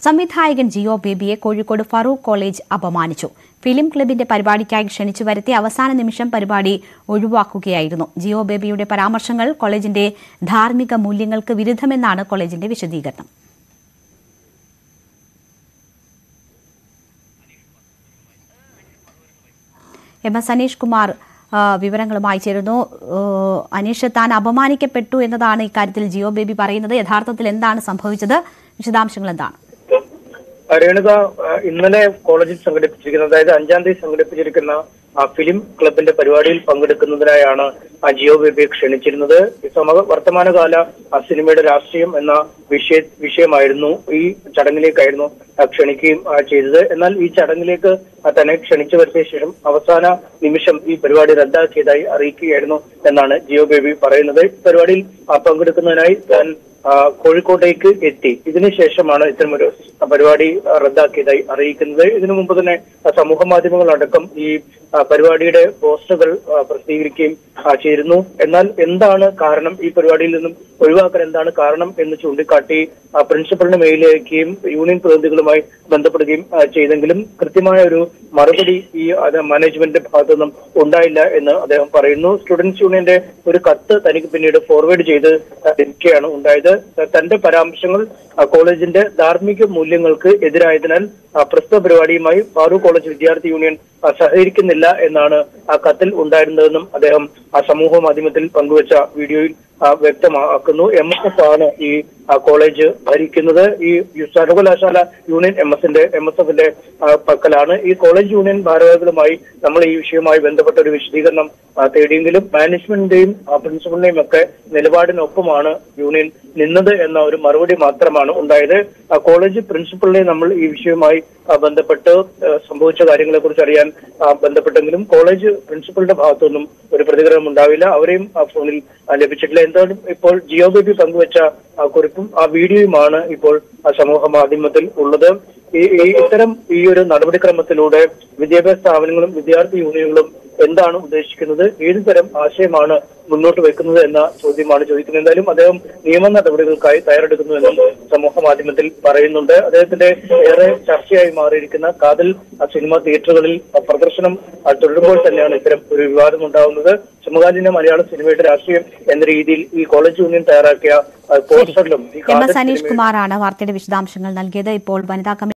സംവിധായകൻ ജിയോ ബേബിയെ കോഴിക്കോട് ഫറൂഖ് കോളേജ് അപമാനിച്ചു ഫിലിം ക്ലബിന്റെ പരിപാടിക്കായി ക്ഷണിച്ചു വരുത്തി അവസാന നിമിഷം പരിപാടി ഒഴിവാക്കുകയായിരുന്നു ജിയോ ബേബിയുടെ പരാമർശങ്ങൾ കോളേജിന്റെ ധാർമ്മിക മൂല്യങ്ങൾക്ക് വിരുദ്ധമെന്നാണ് കോളേജിന്റെ വിശദീകരണം എം എസ് അനീഷ് കുമാർ ആ, വിവരങ്ങളുമായി ചേരുന്നു ഏ, അനീഷ് താൻ അപമാനിക്കപ്പെട്ടു എന്നതാണ് ഇക്കാര്യത്തിൽ ജിയോ ബേബി പറയുന്നത് യഥാർത്ഥത്തിൽ എന്താണ് സംഭവിച്ചത് വിശദാംശങ്ങൾ എന്താണ് രേണുക ആ, ഇന്നലെ കോളേജിൽ സംഘടിപ്പിച്ചിരിക്കുന്ന അതായത് അഞ്ചാം തീയതി സംഘടിപ്പിച്ചിരിക്കുന്ന ആ ഫിലിം ക്ലബിന്റെ പരിപാടിയിൽ പങ്കെടുക്കുന്നതിനായാണ് ആ ജിയോ ബേബിയെ ക്ഷണിച്ചിരുന്നത് ഈ സമ വർത്തമാനകാല ആ സിനിമയുടെ രാഷ്ട്രീയം എന്ന വിഷയ വിഷയമായിരുന്നു ഈ ചടങ്ങിലേക്കായിരുന്നു ആ ക്ഷണിക്കുകയും ആ, ചെയ്തത് എന്നാൽ ഈ ചടങ്ങിലേക്ക് ആ തന്നെ ക്ഷണിച്ചു വരുത്തിയ ശേഷം അവസാന നിമിഷം ഈ പരിപാടി റദ്ദാക്കിയതായി അറിയിക്കുകയായിരുന്നു എന്നാണ് ജിയോ ബേബി പറയുന്നത് ഈ പരിപാടിയിൽ ആ, പങ്കെടുക്കുന്നതിനായി താൻ ആ, കോഴിക്കോട്ടേക്ക് എത്തി ഇതിനുശേഷമാണ് ഇത്തരമൊരു പരിപാടി ആ, റദ്ദാക്കിയതായി അറിയിക്കുന്നത് ഇതിനു മുമ്പ് തന്നെ ആ, സമൂഹ മാധ്യമങ്ങളടക്കം ഈ ആ, പരിപാടിയുടെ പോസ്റ്ററുകൾ ആ, പ്രസിദ്ധീകരിക്കുകയും ആ, ചെയ്തിരുന്നു എന്നാൽ എന്താണ് കാരണം ഈ പരിപാടിയിൽ നിന്നും ഒഴിവാക്കാൻ എന്താണ് കാരണം എന്ന് ചൂണ്ടിക്കാട്ടി ആ, പ്രിൻസിപ്പലിന് മെയിൽ അയക്കുകയും യൂണിയൻ പ്രതിനിധികളുമായി ബന്ധപ്പെടുകയും ആ, ചെയ്തെങ്കിലും കൃത്യമായ ഒരു മറുപടി ഈ അത് മാനേജ്മെന്റിന്റെ ഭാഗത്തു നിന്നും ഉണ്ടായില്ല എന്ന് അദ്ദേഹം പറയുന്നു സ്റ്റുഡൻസ് യൂണിയന്റെ ഒരു കത്ത് തനിക്ക് പിന്നീട് ഫോർവേഡ് ചെയ്ത് ലഭിക്കുകയാണ് ഉണ്ടായത് തന്റെ പരാമർശങ്ങൾ ആ, കോളേജിന്റെ ധാർമ്മിക മൂല്യങ്ങൾക്ക് എതിരായതിനാൽ ആ, പ്രസ്തുത പരിപാടിയുമായി ഫാറൂഖ് കോളേജ് വിദ്യാർത്ഥി യൂണിയൻ ആ, സഹകരിക്കുന്നില്ല എന്നാണ് ആ കത്തിൽ ഉണ്ടായിരുന്നതെന്നും അദ്ദേഹം ആ സമൂഹ മാധ്യമത്തിൽ പങ്കുവച്ച വീഡിയോയിൽ ആ, വ്യക്തമാക്കുന്നു എം എസ് എഫ് ആണ് ഈ ആ, കോളേജ് ഭരിക്കുന്നത് ഈ യു- സർവകലാശാല യൂണിയൻ എം എസിന്റെ എം എസ് എഫിന്റെ പക്കലാണ് ഈ കോളേജ് യൂണിയൻ ഭാരവാഹികളുമായി നമ്മൾ ഈ വിഷയവുമായി ബന്ധപ്പെട്ട ഒരു വിശദീകരണം ആ, തേടിയെങ്കിലും മാനേജ്മെന്റിന്റെയും ആ, പ്രിൻസിപ്പലിന്റെയും ഒക്കെ നിലപാടിനൊപ്പമാണ് യൂണിയൻ നിന്നത് എന്ന ഒരു മറുപടി മാത്രമാണ് ഉണ്ടായത് ആ, കോളേജ് പ്രിൻസിപ്പലിനെ നമ്മൾ ഈ വിഷയവുമായി ആ, ബന്ധപ്പെട്ട് ആ, സംഭവിച്ച കാര്യങ്ങളെ കുറിച്ച് അറിയാൻ ആ, ബന്ധപ്പെട്ടെങ്കിലും കോളേജ് പ്രിൻസിപ്പലിന്റെ ഭാഗത്തുനിന്നും ഒരു പ്രതികരണം ഉണ്ടാവില്ല അവരെയും ആ ഫോണിൽ ആ, ലഭിച്ചിട്ടില്ല എന്തായാലും ഇപ്പോൾ ജിയോ ബേബി പങ്കുവച്ച ആ കുറിപ്പും ആ വീഡിയോയുമാണ് ഇപ്പോൾ ആ സമൂഹ മാധ്യമത്തിൽ ഉള്ളത് ഈ ഈ ഇത്തരം ഈ ഒരു നടപടിക്രമത്തിലൂടെ വിദ്യാഭ്യാസ സ്ഥാപനങ്ങളും വിദ്യാർത്ഥി യൂണിയനുകളും എന്താണ് ഉദ്ദേശിക്കുന്നത് ഏതു തരം ആശയമാണ് മുന്നോട്ട് വെക്കുന്നത് എന്ന ചോദ്യമാണ് ചോദിക്കുന്നത് എന്തായാലും അദ്ദേഹം നിയമ നടപടികൾക്കായി തയ്യാറെടുക്കുന്നുവെന്നും സമൂഹ മാധ്യമത്തിൽ പറയുന്നുണ്ട് അദ്ദേഹത്തിന്റെ ഏറെ ചർച്ചയായി മാറിയിരിക്കുന്ന കാതൽ ആ സിനിമ തിയേറ്ററുകളിൽ ആ പ്രദർശനം ആ തുടരുമ്പോൾ തന്നെയാണ് ഇത്തരം ഒരു വിവാദം ഉണ്ടാകുന്നത് സമകാലീന മലയാള സിനിമയുടെ രാഷ്ട്രീയം എന്ന രീതിയിൽ ഈ കോളേജ് യൂണിയൻ തയ്യാറാക്കിയ ആ, പോസ്റ്ററിലും ഈ എം കാതൽ എസ് അനീഷ് സിനിമയുടെ കുമാറാണ് വാർത്തയുടെ വിശദാംശങ്ങൾ നൽകിയത് ഇപ്പോൾ വനിതാ കമ്മീഷൻ